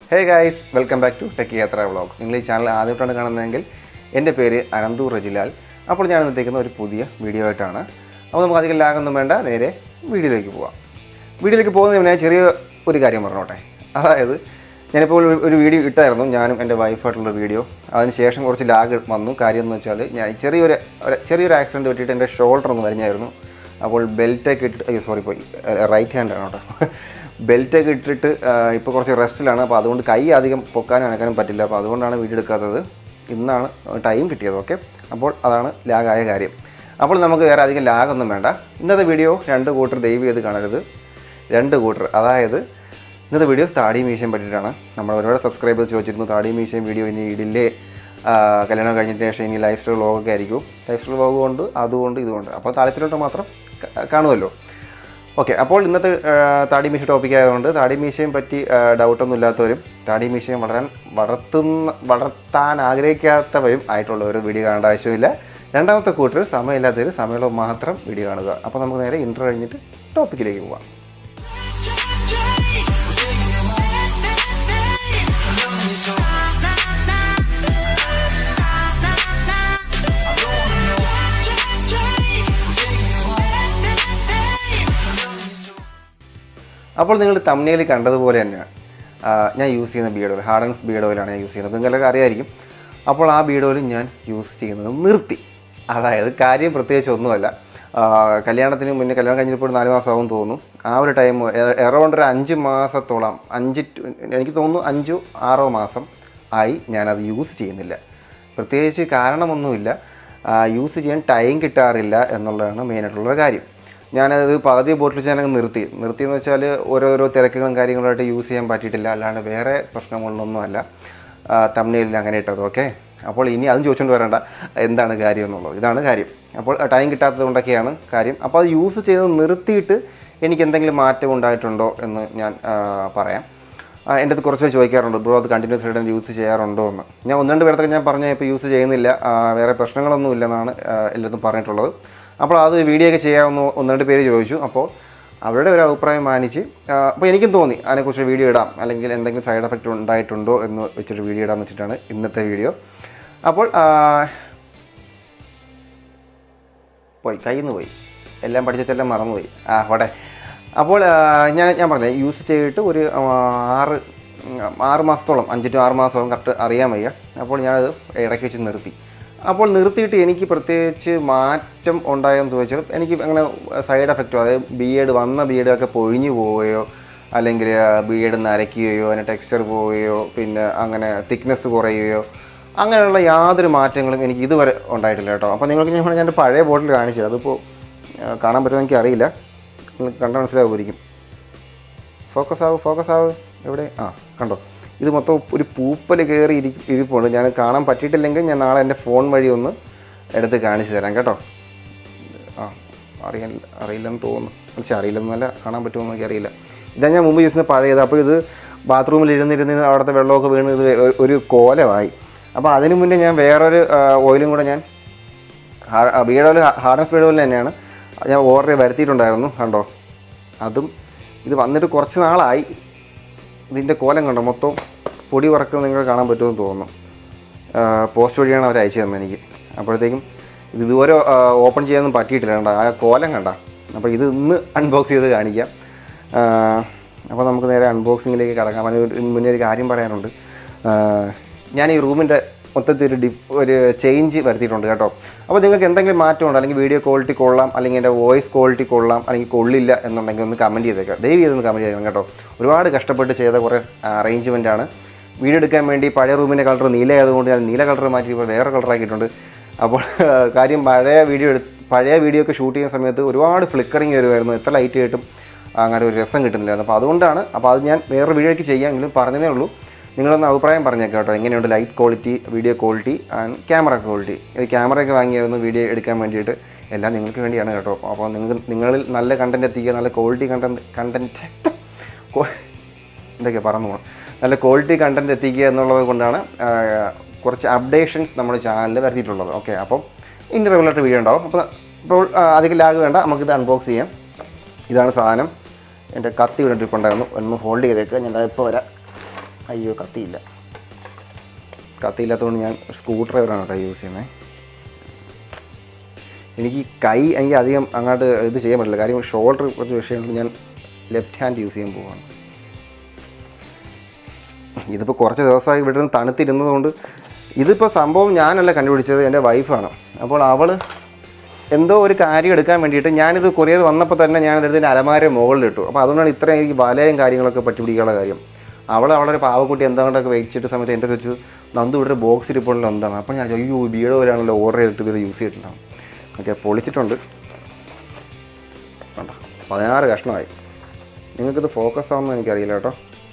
hey guys welcome back to techie Yathra vlog നിങ്ങൾ ഈ channel ആദ്യമായിട്ടാണ് കാണുന്നതെങ്കിൽ എൻ്റെ പേര് അനന്തു റജിലാൽ അപ്പോൾ ഞാൻ എത്തിക്കുന്ന ഒരു പുതിയ വീഡിയോ ആയിട്ടാണ് അപ്പോൾ നമുക്ക് അധികം ലാഗൊന്നും വേണ്ട നേരെ വീഡിയോയിലേക്ക് പോവാം വീഡിയോയിലേക്ക് പോകുന്നതിന് മുന്നേ ചെറിയ ഒരു കാര്യം പറഞ്ഞോട്ടെ അതായത് ഞാനിപ്പോൾ ഒരു- ഒരു വീഡിയോ ഇട്ടായിരുന്നു ഞാനും എൻ്റെ വൈഫായിട്ടുള്ള വീഡിയോ അതിന് ശേഷം കുറച്ച് ലാഗ് വന്നു കാര്യം എന്ന് വെച്ചാൽ ഞാൻ ചെറിയൊരു ഒരു- ചെറിയൊരു ആക്സിഡൻറ്റ് പറ്റിയിട്ട് എൻ്റെ ഷോൾഡർ ഒന്ന് വരിഞ്ഞായിരുന്നു അപ്പോൾ ബെൽറ്റൊക്കെ ഇട്ടിട്ട് അയ്യോ സോറി പോയി റൈറ്റ് ഹാൻഡാണ് കേട്ടോ ബെൽറ്റൊക്കെ ഇട്ടിട്ട് ഇപ്പോൾ കുറച്ച് റെസ്റ്റിലാണ് അപ്പോൾ അതുകൊണ്ട് കൈ അധികം പൊക്കാനും അനക്കാനും പറ്റില്ല അപ്പോൾ അതുകൊണ്ടാണ് വീഡിയോ എടുക്കാത്തത് ഇന്നാണ് ടൈം കിട്ടിയത് ഓക്കെ അപ്പോൾ അതാണ് ലാഗായ കാര്യം അപ്പോൾ നമുക്ക് വേറെ അധികം ലാഗൊന്നും വേണ്ട ഇന്നത്തെ വീഡിയോ രണ്ട് കൂട്ടർ ദയവ് ചെയ്ത് കാണരുത് രണ്ട് കൂട്ടർ അതായത് ഇന്നത്തെ വീഡിയോ താടി മീശയും പറ്റിയിട്ടാണ് നമ്മൾ ഒരുപാട് സബ്സ്ക്രൈബേഴ്സ് ചോദിച്ചിരുന്നു താടി മീശയും വീഡിയോ ഇനി ഇടില്ലേ ആ, കല്യാണം കഴിഞ്ഞതിന് ശേഷം ഇനി ലൈഫ് സ്റ്റൈൽ വ്ളോഗൊക്കെ ആയിരിക്കും ലൈഫ് സ്റ്റൈൽ വ്ളോഗ് കൊണ്ട് അതുകൊണ്ട് ഇതുകൊണ്ട് അപ്പോൾ താല്പര്യമായിട്ട് മാത്രം ക- കാണുമല്ലോ ഓക്കെ അപ്പോൾ ഇന്നത്തെ ആ, താടി മീശ ടോപ്പിക് ആയതുകൊണ്ട് താടി മീശയും പറ്റി ആ, ഡൗട്ടൊന്നും ഇല്ലാത്തവരും താടി മീശയും വളരാൻ വളർത്തുന്ന വളർത്താൻ ആഗ്രഹിക്കാത്തവരും ആയിട്ടുള്ള ഒരു വീഡിയോ കാണേണ്ട ആവശ്യമില്ല രണ്ടാമത്തെ കൂട്ടർ സമയമില്ലാത്തവർ സമയമുള്ള മാത്രം വീഡിയോ കാണുക അപ്പോൾ നമുക്ക് നേരെ ഇൻട്രോ കഴിഞ്ഞിട്ട് ടോപ്പിക്കിലേക്ക് പോവാം അപ്പോൾ നിങ്ങൾ തമ്മിൽ കണ്ടതുപോലെ തന്നെയാണ് ആ, ഞാൻ യൂസ് ചെയ്യുന്ന ബീഡ് ഓയിൽ ഹാർഡൻസ് ബീഡ് ഓയിലാണ് ഞാൻ യൂസ് ചെയ്യുന്നത് നിങ്ങൾക്ക് അറിയായിരിക്കും അപ്പോൾ ആ ബീഡ് ഓയിൽ ഞാൻ യൂസ് ചെയ്യുന്നത് നിർത്തി അതായത് കാര്യം പ്രത്യേകിച്ച് ഒന്നുമല്ല ആ, കല്യാണത്തിന് മുന്നേ കല്യാണം കഴിഞ്ഞപ്പോൾ നാല് മാസമാവും തോന്നുന്നു ആ ഒരു ടൈം എറൗണ്ട് ഒരു അഞ്ച് മാസത്തോളം അഞ്ച് to- എനിക്ക് തോന്നുന്നു അഞ്ചോ ആറോ മാസം ആയി ഞാനത് യൂസ് ചെയ്യുന്നില്ല പ്രത്യേകിച്ച് കാരണമൊന്നുമില്ല യൂസ് ചെയ്യാൻ ടൈം കിട്ടാറില്ല എന്നുള്ളതാണ് മെയിനായിട്ടുള്ള കാര്യം ഞാനത് പകുതി ബോട്ടിൽ ഞാനങ്ങ് നിർത്തി നിർത്തിയെന്ന് വെച്ചാൽ ഓരോരോ തിരക്കുകളും കാര്യങ്ങളായിട്ട് യൂസ് ചെയ്യാൻ പറ്റിയിട്ടില്ല അല്ലാണ്ട് വേറെ പ്രശ്നങ്ങളൊന്നുമല്ല തമ്മിലിൽ അങ്ങനെ ഇട്ടത് ഓക്കെ അപ്പോൾ ഇനി അതും ചോദിച്ചുകൊണ്ട് വരണ്ട എന്താണ് കാര്യം എന്നുള്ളത് ഇതാണ് കാര്യം അപ്പോൾ ടൈം കിട്ടാത്തത് കൊണ്ടൊക്കെയാണ് കാര്യം അപ്പോൾ അത് യൂസ് ചെയ്ത് നിർത്തിയിട്ട് എനിക്ക് എന്തെങ്കിലും മാറ്റം ഉണ്ടായിട്ടുണ്ടോ എന്ന് ഞാൻ ആ, പറയാം ആ, എൻ്റെ അടുത്ത് കുറച്ച് ചോദിക്കാറുണ്ട് ബ്രോ അത് കണ്ടിന്യൂസ് ആയിട്ട് യൂസ് ചെയ്യാറുണ്ടോ എന്ന് ഞാൻ ഒന്ന് രണ്ട് പേർത്തൊക്കെ ഞാൻ പറഞ്ഞ ഇപ്പോൾ യൂസ് ചെയ്യുന്നില്ല ആ, വേറെ പ്രശ്നങ്ങളൊന്നും ഇല്ലെന്നാണ് ആ, എല്ലായിടത്തും പറഞ്ഞിട്ടുള്ളത് അപ്പോൾ അത് വീഡിയോ ഒക്കെ ചെയ്യാമെന്ന് ഒന്ന് രണ്ട് പേര് ചോദിച്ചു അപ്പോൾ അവരുടെ ഒരു അഭിപ്രായം മാനിച്ച് ആ, അപ്പോൾ എനിക്കും തോന്നി അതിനെക്കുറിച്ച് വീഡിയോ ഇടാം അല്ലെങ്കിൽ എന്തെങ്കിലും സൈഡ് എഫക്റ്റ് ഉണ്ടായിട്ടുണ്ടോ എന്ന് വെച്ചൊരു വീഡിയോ ഇടാമെന്ന് വെച്ചിട്ടാണ് ഇന്നത്തെ വീഡിയോ അപ്പോൾ ആ, പോയി കയ്യിൽ നിന്ന് പോയി എല്ലാം പഠിച്ചിട്ടെല്ലാം മറന്നുപോയി ആ പോട്ടെ അപ്പോൾ ആ, ഞാൻ ഞാൻ പറഞ്ഞില്ലേ യൂസ് ചെയ്തിട്ട് ഒരു ആ, ആറ് ഉം, ആറ് മാസത്തോളം അഞ്ച് ടു ആറ് മാസത്തോളം കറക്റ്റ് അറിയാൻ വയ്യ അപ്പോൾ ഞാനത് ഇടയ്ക്ക് വെച്ച് നിർത്തി അപ്പോൾ നിർത്തിയിട്ട് എനിക്ക് പ്രത്യേകിച്ച് മാറ്റം ഉണ്ടായെന്ന് ചോദിച്ചാൽ എനിക്ക് അങ്ങനെ സൈഡ് എഫക്റ്റോ അതായത് ബി എഡ് വന്ന ബി ഒക്കെ പൊഴിഞ്ഞു പോവുകയോ അല്ലെങ്കിൽ ബി എഡ് നരയ്ക്കുകയോ അതിന് ടെക്സ്ചർ പോവുകയോ പിന്നെ അങ്ങനെ തിക്നെസ് കുറയുകയോ അങ്ങനെയുള്ള യാതൊരു മാറ്റങ്ങളും എനിക്ക് ഇതുവരെ ഉണ്ടായിട്ടില്ല കേട്ടോ അപ്പോൾ നിങ്ങൾക്ക് ഞാൻ ഞാൻ എൻ്റെ പഴയ ബോട്ടിൽ കാണിച്ചത് അതിപ്പോൾ ആ, കാണാൻ പറ്റുമെന്ന് എനിക്ക് അറിയില്ല നിങ്ങൾക്ക് കണ്ടാൽ മനസ്സിലാവുമായിരിക്കും ഫോക്കസ് ആവും ഫോക്കസ് ആവും എവിടെ ആ കണ്ടോ ഇത് മൊത്തം ഒരു പൂപ്പൽ കയറി ഇരി ഇരിപ്പുണ്ട് ഞാൻ കാണാൻ പറ്റിയിട്ടില്ലെങ്കിൽ ഞാൻ നാളെ എൻ്റെ ഫോൺ വഴി ഒന്ന് എടുത്ത് കാണിച്ചു തരാം കേട്ടോ ആ അറിയാൻ അറിയില്ലെന്ന് തോന്നുന്നു പക്ഷേ അറിയില്ലെന്നല്ല കാണാൻ പറ്റുമെന്ന് എനിക്ക് അറിയില്ല ഇതാ ഞാൻ മുമ്പ് യൂസ് ചെയ്യുന്ന പഴയത് അപ്പോൾ ഇത് ബാത്റൂമിൽ ഇരുന്നിരുന്ന് അവിടുത്തെ വെള്ളമൊക്കെ വീണ് ഇത് ഒരു- ഒരു കോലമായി അപ്പോൾ അതിന് മുന്നേ ഞാൻ വേറൊരു ആ, ഓയിലും കൂടെ ഞാൻ beard oil Hardens beard oil തന്നെയാണ് ഞാൻ ഓർഡർ വരുത്തിയിട്ടുണ്ടായിരുന്നു കണ്ടോ അതും ഇത് വന്നിട്ട് കുറച്ച് നാളായി ഇതിൻ്റെ കോലം കണ്ടോ മൊത്തം പൊടി വറക്കുന്നത് നിങ്ങൾക്ക് കാണാൻ പറ്റുമെന്ന് തോന്നുന്നു പോസ്റ്റ് വഴിയാണ് അവർ അയച്ചു തന്നത് എനിക്ക് അപ്പോഴത്തേക്കും ഇത് ഇതുവരെ ഓപ്പൺ ചെയ്യാനൊന്നും പറ്റിയിട്ടില്ല കണ്ട ആ കോലം കണ്ട അപ്പോൾ ഇത് ഇന്ന് അൺബോക്സ് ചെയ്ത് കാണിക്കാം ആ, അപ്പോൾ നമുക്ക് നേരെ അൺബോക്സിങ്ങിലേക്ക് കടക്കാം അതിന് മുന്നേ ഒരു കാര്യം പറയാനുണ്ട് ആ, ഞാൻ ഈ റൂമിൻ്റെ മൊത്തത്തിൽ ഒരു ഡി ഒരു ചേഞ്ച് വരുത്തിയിട്ടുണ്ട് കേട്ടോ അപ്പോൾ നിങ്ങൾക്ക് എന്തെങ്കിലും മാറ്റമുണ്ടോ അല്ലെങ്കിൽ വീഡിയോ ക്വാളിറ്റി കൊള്ളാം അല്ലെങ്കിൽ എൻ്റെ വോയിസ് ക്വാളിറ്റി കൊള്ളാം അല്ലെങ്കിൽ കൊള്ളില്ല എന്നുണ്ടെങ്കിൽ ഒന്ന് കമൻറ്റ് ചെയ്തേക്കാം ദയവ് ചെയ്തൊന്ന് കമൻറ്റ് ചെയ്യണം കേട്ടോ ഒരുപാട് കഷ്ടപ്പെട്ട് ചെയ്ത കുറേ അറേഞ്ച്മെൻ്റ് ആണ് വീഡിയോ എടുക്കാൻ വേണ്ടി പഴയ റൂമിൻ്റെ കളർ നീല ആയതുകൊണ്ട് ഞാൻ നീല കളർ മാറ്റി ഇപ്പോൾ വേറെ കളറാക്കിയിട്ടുണ്ട് അപ്പോൾ കാര്യം പഴയ വീഡിയോ എടുത്ത് പഴയ വീഡിയോ ഒക്കെ ഷൂട്ട് ചെയ്യുന്ന സമയത്ത് ഒരുപാട് ഫ്ലിക്കറിങ് വരുമായിരുന്നു എത്ര ലൈറ്റ് ആയിട്ടും അങ്ങനെ ഒരു രസം കിട്ടുന്നില്ലായിരുന്നു അപ്പോൾ അതുകൊണ്ടാണ് അപ്പോൾ അത് ഞാൻ വേറെ വീഡിയോയ്ക്ക് ചെയ്യാമെങ്കിലും പറഞ്ഞതേ ഉള്ളൂ നിങ്ങളൊന്ന് അഭിപ്രായം പറഞ്ഞേക്കാം കേട്ടോ എങ്ങനെയുണ്ട് light quality video quality and camera quality ഇത് ക്യാമറയൊക്കെ വാങ്ങിയായിരുന്നു വീഡിയോ എടുക്കാൻ വേണ്ടിയിട്ട് എല്ലാം നിങ്ങൾക്ക് വേണ്ടിയാണ് കേട്ടോ അപ്പോൾ നിങ്ങൾക്ക് നിങ്ങളിൽ നല്ല കണ്ടൻറ്റ് എത്തിക്കുക നല്ല ക്വാളിറ്റി കണ്ടൻറ്റ് കണ്ടൻറ്റ് എന്തൊക്കെയാണ് പറഞ്ഞു പോകണം നല്ല ക്വാളിറ്റി കണ്ടൻറ്റ് എത്തിക്കുക എന്നുള്ളത് കൊണ്ടാണ് ആ, കുറച്ച് അപ്ഡേഷൻസ് നമ്മുടെ ചാനലിൽ വരുത്തിയിട്ടുള്ളത് ഓക്കെ അപ്പം ഇനി റെഗുലർ വീഡിയോ ഉണ്ടാവും അപ്പോൾ ഇപ്പോൾ ആ, അധികം ലാഗ് വേണ്ട നമുക്കിത് അൺബോക്സ് ചെയ്യാം ഇതാണ് സാധനം എൻ്റെ കത്തി ഇവിടെ ഇരിപ്പുണ്ടായിരുന്നു ഒന്ന് ഹോൾഡ് ചെയ്തേക്കുക ഞാൻ ഇപ്പോൾ വരാം അയ്യോ കത്തിയില്ല കത്തിയില്ലാത്തതുകൊണ്ട് ഞാൻ സ്ക്രൂ ഡ്രൈവറാണ് കേട്ടോ യൂസ് ചെയ്യുന്നത് എനിക്ക് ഈ കൈ എനിക്ക് അധികം അങ്ങോട്ട് ഇത് ചെയ്യാൻ പറ്റില്ല കാര്യം ഷോൾഡർ കുറച്ച് വിഷയമുണ്ട് ഞാൻ ലെഫ്റ്റ് ഹാൻഡ് യൂസ് ചെയ്യാൻ പോവാണ് ഇതിപ്പോൾ കുറച്ച് ദിവസമായി ഇവിടെ നിന്ന് തണുത്തിരുന്നതുകൊണ്ട് ഇതിപ്പോൾ സംഭവം ഞാനല്ല കണ്ടുപിടിച്ചത് എൻ്റെ വൈഫാണ് അപ്പോൾ അവൾ എന്തോ ഒരു കാര്യം എടുക്കാൻ വേണ്ടിയിട്ട് ഞാനിത് കൊറിയർ വന്നപ്പോൾ തന്നെ ഞാൻ എടുത്തതിൻ്റെ അലമാര മുകളിലിട്ടു അപ്പോൾ അതുകൊണ്ടാണ് ഇത്രയും എനിക്ക് വലയും കാര്യങ്ങളൊക്കെ പറ്റിപ്പിടിക്കാനുള്ള കാര്യം അവൾ അവളെ ഒരു പാവക്കുട്ടി എന്താണ്ടൊക്കെ വെച്ചിട്ട് സമയത്ത് എൻ്റെ വെച്ചു നന്ദു ഇവിടെ ഒരു ബോക്സ് ഇരിപ്പുണ്ടല്ലോ എന്താണ് അപ്പോൾ ഞാൻ അയ്യോ ബീഡോ പോലെയാണല്ലോ ഓർഡർ ചെയ്തിട്ട് ഇതൊരു യൂസ് ചെയ്തിട്ടുണ്ടാവും ഓക്കെ പൊളിച്ചിട്ടുണ്ട് കണ്ടോ പതിനാറ് കഷ്ണമായി നിങ്ങൾക്കിത് ഫോക്കസ് ആവുമെന്ന് എനിക്കറിയില്ല കേട്ടോ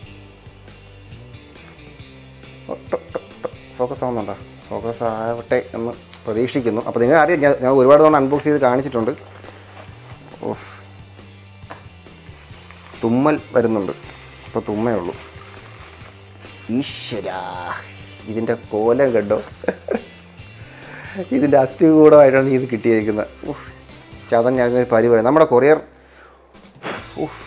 ഫോക്കസ് ആവുന്നുണ്ടോ ഫോക്കസ് ആവട്ടെ എന്ന് പ്രതീക്ഷിക്കുന്നു അപ്പോൾ നിങ്ങൾ അറിയാം ഞാൻ ഞാൻ ഒരുപാട് തവണ അൺബോക്സ് ചെയ്ത് കാണിച്ചിട്ടുണ്ട് ഓഫ് തുമ്മൽ വരുന്നുണ്ട് ഇപ്പോൾ തുമ്മേ ഉള്ളൂ ഈശ്വരാ ഇതിൻ്റെ കോലം കണ്ടോ ഇതിൻ്റെ അസ്ഥി കൂടമായിട്ടാണ് ഇത് കിട്ടിയിരിക്കുന്നത് ഉഫ് ചതൻ ഞാൻ പരിപാടി നമ്മുടെ കൊറിയർ ഉഫ്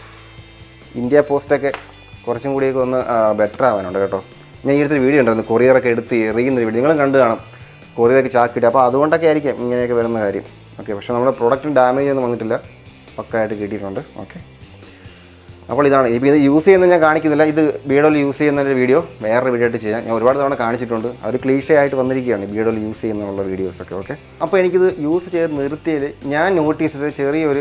ഇന്ത്യ പോസ്റ്റൊക്കെ കുറച്ചും കൂടിയൊക്കെ ഒന്ന് ബെറ്റർ ആവാനുണ്ട് കേട്ടോ ഞാൻ ഈ അടുത്തൊരു വീഡിയോ ഉണ്ടായിരുന്നു കൊറിയറൊക്കെ എടുത്ത് എറിയുന്ന വീഡിയോ നിങ്ങളും കണ്ടു കാണും കൊറിയറൊക്കെ ചാക്കിട്ട് അപ്പോൾ അതുകൊണ്ടൊക്കെ ആയിരിക്കും ഇങ്ങനെയൊക്കെ വരുന്ന കാര്യം ഓക്കെ പക്ഷേ നമ്മുടെ പ്രൊഡക്റ്റിന് ഡാമേജ് ഒന്നും വന്നിട്ടില്ല പക്കായിട്ട് കിട്ടിയിട്ടുണ്ട് ഓക്കെ അപ്പോൾ ഇതാണ് ഇപ്പോൾ ഇത് യൂസ് ചെയ്യുന്നത് ഞാൻ കാണിക്കുന്നില്ല ഇത് ബീഡോയിൽ യൂസ് ചെയ്യുന്ന ഒരു വീഡിയോ വേറൊരു വീഡിയോ ആയിട്ട് ചെയ്യാം ഞാൻ ഒരുപാട് തവണ കാണിച്ചിട്ടുണ്ട് അത് ക്ലീഷേ ആയിട്ട് വന്നിരിക്കുകയാണ് ബീഡോയിൽ യൂസ് ചെയ്യുന്നുള്ള വീഡിയോസൊക്കെ ഓക്കെ അപ്പോൾ എനിക്കിത് യൂസ് ചെയ്ത് നിർത്തിയതിൽ ഞാൻ നോട്ടീസ് ചെയ്ത ചെറിയൊരു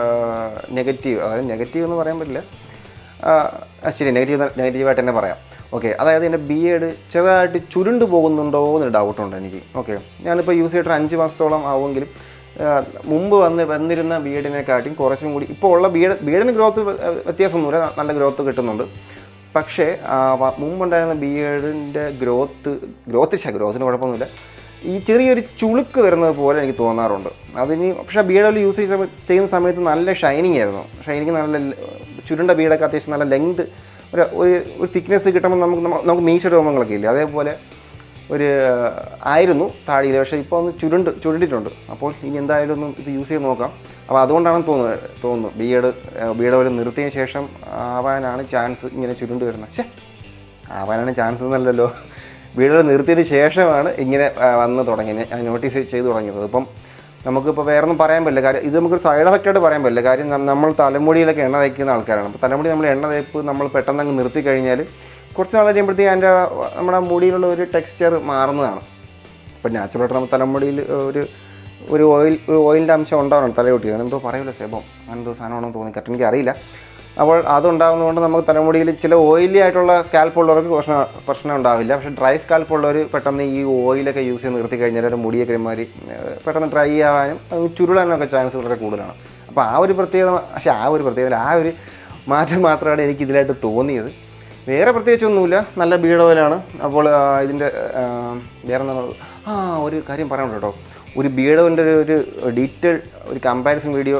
നെഗറ്റീവ് അതായത് നെഗറ്റീവ് എന്ന് പറയാൻ പറ്റില്ല ആ, ശരി നെഗറ്റീവ് നെഗറ്റീവായിട്ട് തന്നെ പറയാം ഓക്കെ അതായത് എൻ്റെ ബി എഡ് ചെറുതായിട്ട് ചുരുണ്ട് പോകുന്നുണ്ടോ എന്നൊരു ഡൗട്ടുണ്ട് എനിക്ക് ഓക്കെ ഞാനിപ്പോൾ യൂസ് ചെയ്തിട്ട് അഞ്ച് മാസത്തോളം ആവുമെങ്കിലും ആ, മുമ്പ് വന്ന് വന്നിരുന്ന ബി എഡിനെക്കാട്ടിയും കുറച്ചും കൂടി ഇപ്പോൾ ഉള്ള ബി എഡ് ബി എഡിന് ഗ്രോത്ത് വ്യത്യാസമൊന്നുമില്ല നല്ല ഗ്രോത്ത് കിട്ടുന്നുണ്ട് പക്ഷേ ആ, വ- മുമ്പുണ്ടായിരുന്ന ബി എഡിൻ്റെ ഗ്രോത്ത് ഗ്രോത്ത് ശ ഗ്രോത്തിന് കുഴപ്പമൊന്നുമില്ല ഈ ചെറിയൊരു ചുളുക്ക് വരുന്നത് പോലെ എനിക്ക് തോന്നാറുണ്ട് അതിന് പക്ഷേ ബി എഡിൽ യൂസ് ചെയ്ത ചെയ്യുന്ന സമയത്ത് നല്ല ഷൈനിങ് ആയിരുന്നു ഷൈനിങ് നല്ല ല- ചുരുണ്ട ബീഡൊക്കെ അത്യാവശ്യം നല്ല ലെങ്ത് ഒരു ഒരു ഒരു തിക്നെസ് കിട്ടുമ്പോൾ നമുക്ക് നമ്മ- നമുക്ക് മീശ രോമങ്ങളൊക്കെ ഇല്ലേ അതേപോലെ ഒരു ആയിരുന്നു താടിയിൽ പക്ഷേ ഇപ്പോൾ ഒന്ന് ചുരുണ്ട് ചുരുണ്ടിട്ടുണ്ട് അപ്പോൾ ഇനി എന്തായാലും ഒന്ന് ഇത് യൂസ് ചെയ്ത് നോക്കാം അപ്പോൾ അതുകൊണ്ടാണെന്ന് തോന്നുന്നത് തോന്നുന്നു ബി എഡ് ബി എഡ് പോലെ നിർത്തിയതിന് ശേഷം ആവാനാണ് ചാൻസ് ഇങ്ങനെ ചുരുണ്ട് വരുന്നത് പക്ഷേ ആവാനാണ് ചാൻസ് എന്നല്ലല്ലോ വീഡിയോ നിർത്തിയതിന് ശേഷമാണ് ഇങ്ങനെ ആ, വന്ന് തുടങ്ങിയത് ഞാൻ നോട്ടീസ് ചെയ്ത് തുടങ്ങിയത് അപ്പം നമുക്കിപ്പോൾ വേറെ ഒന്നും പറയാൻ പറ്റില്ല കാര്യം ഇത് നമുക്കൊരു സൈഡ് എഫക്റ്റ് ആയിട്ട് പറയാൻ പറ്റില്ല കാര്യം നം- നമ്മൾ തലമുടിയിലൊക്കെ എണ്ണ തയ്ക്കുന്ന ആൾക്കാരാണ് അപ്പോൾ തലമുടി നമ്മൾ എണ്ണ തയ്പ്പ് നമ്മൾ പെട്ടെന്ന് അങ്ങ് നിർത്തി കഴിഞ്ഞാൽ കുറച്ച് നാൾ കഴിയുമ്പോഴത്തേക്ക് അതിൻ്റെ നമ്മുടെ മുടിയിലുള്ള ഒരു ടെക്സ്ചർ മാറുന്നതാണ് ഇപ്പം നാച്ചുറലായിട്ട് നമ്മൾ തലമുടിയിൽ ഒരു ഒരു ഓയിൽ ഒരു ഓയിലിൻ്റെ അംശം ഉണ്ടാവണം തലയൊട്ടി അങ്ങനെ എന്തോ പറയുമല്ലോ സെബം അങ്ങനെ എന്തോ സാധനമാണെന്ന് തോന്നി കറക്റ്റ് എനിക്ക് അറിയില്ല അപ്പോൾ അതുണ്ടാകുന്നതുകൊണ്ട് നമുക്ക് തലമുടിയിൽ ചില ഓയിലി ആയിട്ടുള്ള സ്കാൽപ്പ് ഉള്ളവർക്ക് പ്രശ്നം പ്രശ്നം ഉണ്ടാവില്ല പക്ഷേ ഡ്രൈ സ്കാൽപ്പ് ഉള്ളവർ പെട്ടെന്ന് ഈ ഓയിലൊക്കെ യൂസ് ചെയ്ത് നിർത്തി കഴിഞ്ഞാൽ അവരുടെ മുടിയൊക്കെ ഒരുമാതിരി ഏഹ്, പെട്ടെന്ന് ഡ്രൈ ആവാനും അത് ചുരുളാനൊക്കെ ചാൻസ് വളരെ കൂടുതലാണ് അപ്പോൾ ആ ഒരു പ്രത്യേകത പക്ഷേ ആ ഒരു പ്രത്യേകത ആ ഒരു മാറ്റം മാത്രമാണ് എനിക്ക് ഇതിലായിട്ട് തോന്നിയത് വേറെ പ്രത്യേകിച്ചൊന്നുമില്ല നല്ല ബീഡ് ഓയിലാണ് അപ്പോൾ ആ, ഇതിൻ്റെ ആ, വേറെ എന്താ ആ ഒരു കാര്യം പറയാനുണ്ട് കേട്ടോ ഒരു ബീഡ് ഓയിലിൻ്റെ ഒരു ഒരു ഡീറ്റെയിൽ ഒരു കമ്പാരിസൺ വീഡിയോ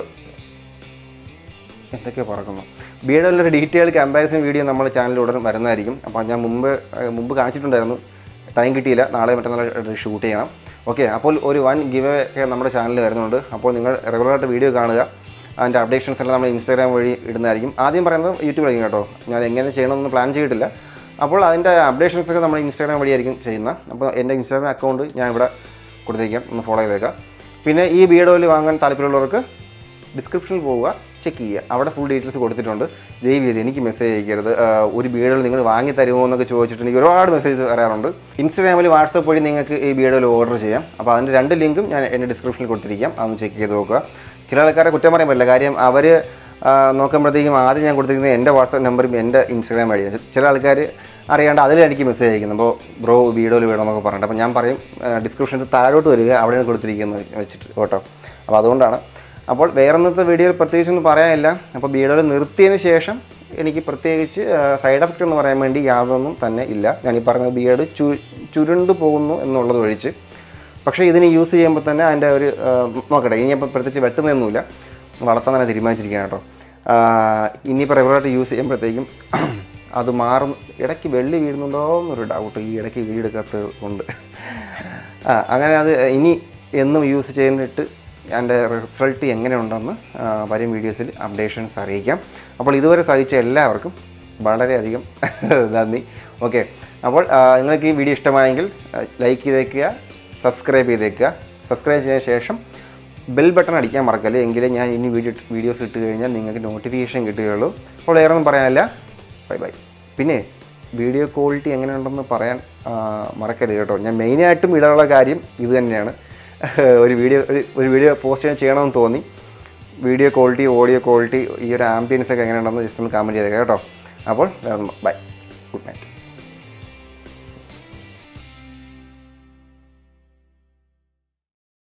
എന്തൊക്കെയോ പറക്കുന്നു ബീഡ് ഓയിലിൻ്റെ ഒരു ഡീറ്റെയിൽ കമ്പാരിസൺ വീഡിയോ നമ്മുടെ ചാനലിൽ ഉടൻ വരുന്നതായിരിക്കും അപ്പോൾ ഞാൻ മുമ്പ് ആ, മുമ്പ് കാണിച്ചിട്ടുണ്ടായിരുന്നു ടൈം കിട്ടിയില്ല നാളെ മറ്റന്നാൾ ഷൂട്ട് ചെയ്യണം ഓക്കെ അപ്പോൾ ഒരു വൺ ഗിവ് ഒക്കെ നമ്മുടെ ചാനലിൽ വരുന്നുണ്ട് അപ്പോൾ നിങ്ങൾ റെഗുലറായിട്ട് വീഡിയോ കാണുക അതിൻ്റെ അപ്ഡേഷൻസ് എല്ലാം നമ്മൾ ഇൻസ്റ്റാഗ്രാം വഴി ഇടുന്നതായിരിക്കും ആദ്യം പറയുന്നത് യൂട്യൂബിലായിരിക്കും കേട്ടോ ഞാൻ എങ്ങനെ ചെയ്യണമെന്ന് പ്ലാൻ ചെയ്തിട്ടില്ല അപ്പോൾ അതിൻ്റെ അപ്ഡേഷൻസ് ഒക്കെ നമ്മൾ ഇൻസ്റ്റാഗ്രാം വഴിയായിരിക്കും ചെയ്യുന്നത് അപ്പോൾ എൻ്റെ ഇൻസ്റ്റാഗ്രാം അക്കൗണ്ട് ഞാൻ ഇവിടെ കൊടുത്തേക്കാം ഒന്ന് ഫോളോ ചെയ്തേക്കാം പിന്നെ ഈ വീഡിയോയിൽ വാങ്ങാൻ താല്പര്യമുള്ളവർക്ക് ഡിസ്ക്രിപ്ഷനിൽ പോവുക ചെക്ക് ചെയ്യുക അവിടെ ഫുൾ ഡീറ്റെയിൽസ് കൊടുത്തിട്ടുണ്ട് ദയവ് ചെയ്ത് എനിക്ക് മെസ്സേജ് അയക്കരുത് ആ, ഒരു ബീഡിൽ നിങ്ങൾ വാങ്ങി തരുമോ എന്നൊക്കെ ചോദിച്ചിട്ട് എനിക്ക് ഒരുപാട് മെസ്സേജ് വരാറുണ്ട് ഇൻസ്റ്റാഗ്രാമിൽ വാട്സപ്പ് വഴി നിങ്ങൾക്ക് ഈ ബീഡിൽ ഓർഡർ ചെയ്യാം അപ്പോൾ അതിൻ്റെ രണ്ട് ലിങ്കും ഞാൻ എൻ്റെ ഡിസ്ക്രിപ്ഷനിൽ കൊടുത്തിരിക്കാം അതൊന്ന് ചെക്ക് ചെയ്ത് നോക്കുക ചില ആൾക്കാരെ കുറ്റം പറയാൻ പറ്റില്ല കാര്യം അവർ നോക്കുമ്പോഴത്തേക്കും ആദ്യം ഞാൻ കൊടുത്തിരിക്കുന്നത് എൻ്റെ വാട്സപ്പ് നമ്പറും എൻ്റെ ഇൻസ്റ്റാഗ്രാം വഴിയാണ് ചില ആൾക്കാർ അറിയാണ്ട് അതിൽ എനിക്ക് മെസ്സേജ് അയക്കുന്നത് അപ്പോൾ ബ്രോ വീഡിയോയിൽ വേണമെന്നൊക്കെ പറഞ്ഞിട്ട് അപ്പോൾ ഞാൻ പറയും ഡിസ്ക്രിപ്ഷനിൽ താഴോട്ട് വരിക അവിടെയാണ് കൊടുത്തിരിക്കുന്നത് വെച്ചിട്ട് കേട്ടോ അപ്പോൾ അതുകൊണ്ടാണ് അപ്പോൾ വേറെ ഇന്നത്തെ വീഡിയോയിൽ പ്രത്യേകിച്ചൊന്നും പറയാനില്ല അപ്പോൾ വീഡിയോയിൽ നിർത്തിയതിന് ശേഷം എനിക്ക് പ്രത്യേകിച്ച് സൈഡ് എഫക്റ്റ് എന്ന് പറയാൻ വേണ്ടി യാതൊന്നും തന്നെ ഇല്ല ഞാൻ ഈ പറഞ്ഞ ബിയേഡ് ചു ചുരുണ്ടു പോകുന്നു എന്നുള്ളത് ഒഴിച്ച് പക്ഷേ ഇതിന് യൂസ് ചെയ്യുമ്പോൾ തന്നെ അതിൻ്റെ ഒരു ആ, നോക്കട്ടെ ഇനിയിപ്പോൾ പ്രത്യേകിച്ച് വെട്ടുന്നതൊന്നുമില്ല വളർത്താൻ തന്നെ തീരുമാനിച്ചിരിക്കുകയാണ് കേട്ടോ ആ, ഇനിയിപ്പോൾ റെഗുലറായിട്ട് യൂസ് ചെയ്യുമ്പോഴത്തേക്കും അത് മാറും ഇടയ്ക്ക് വെള്ളി വീഴുന്നുണ്ടോ എന്നൊരു ഡൗട്ട് ഈ ഇടയ്ക്ക് വീടെടുക്കാത്തത് കൊണ്ട് ആ അങ്ങനെ അത് ഇനി എന്നും യൂസ് ചെയ്തിട്ട് അതിൻ്റെ റിസൾട്ട് എങ്ങനെയുണ്ടെന്ന് ആ, വരും വീഡിയോസിൽ അപ്ഡേഷൻസ് അറിയിക്കാം അപ്പോൾ ഇതുവരെ സഹിച്ച എല്ലാവർക്കും വളരെയധികം നന്ദി ഓക്കെ അപ്പോൾ ആ, നിങ്ങൾക്ക് ഈ വീഡിയോ ഇഷ്ടമായെങ്കിൽ ലൈക്ക് ചെയ്തേക്കുക സബ്സ്ക്രൈബ് ചെയ്തേക്കുക സബ്സ്ക്രൈബ് ചെയ്ത ശേഷം ബെൽ ബട്ടൺ അടിക്കാൻ മറക്കല്ലേ എങ്കിലേ ഞാൻ ഇനി വീഡിയോ വീഡിയോസ് ഇട്ട് കഴിഞ്ഞാൽ നിങ്ങൾക്ക് നോട്ടിഫിക്കേഷൻ കിട്ടുകയുള്ളൂ അപ്പോൾ വേറെ ഒന്നും പറയാനില്ല ബൈ ബൈ പിന്നെ വീഡിയോ ക്വാളിറ്റി എങ്ങനെയുണ്ടെന്ന് പറയാൻ ആ, മറക്കരുത് കേട്ടോ ഞാൻ മെയിനായിട്ടും ഇടാനുള്ള കാര്യം ഇത് തന്നെയാണ് ഒരു വീഡിയോ ഒരു- ഒരു വീഡിയോ പോസ്റ്റ് ചെയ്യണമെന്ന് തോന്നി വീഡിയോ ക്വാളിറ്റി ഓഡിയോ ക്വാളിറ്റി ഈ ഒരു ആംബിയൻസ് ഒക്കെ എങ്ങനെയുണ്ടെന്ന് ജസ്റ്റ് ഒന്ന് കമൻറ്റ് ചെയ്തേക്കാം കേട്ടോ അപ്പോൾ ബൈ ഗുഡ് നൈറ്റ്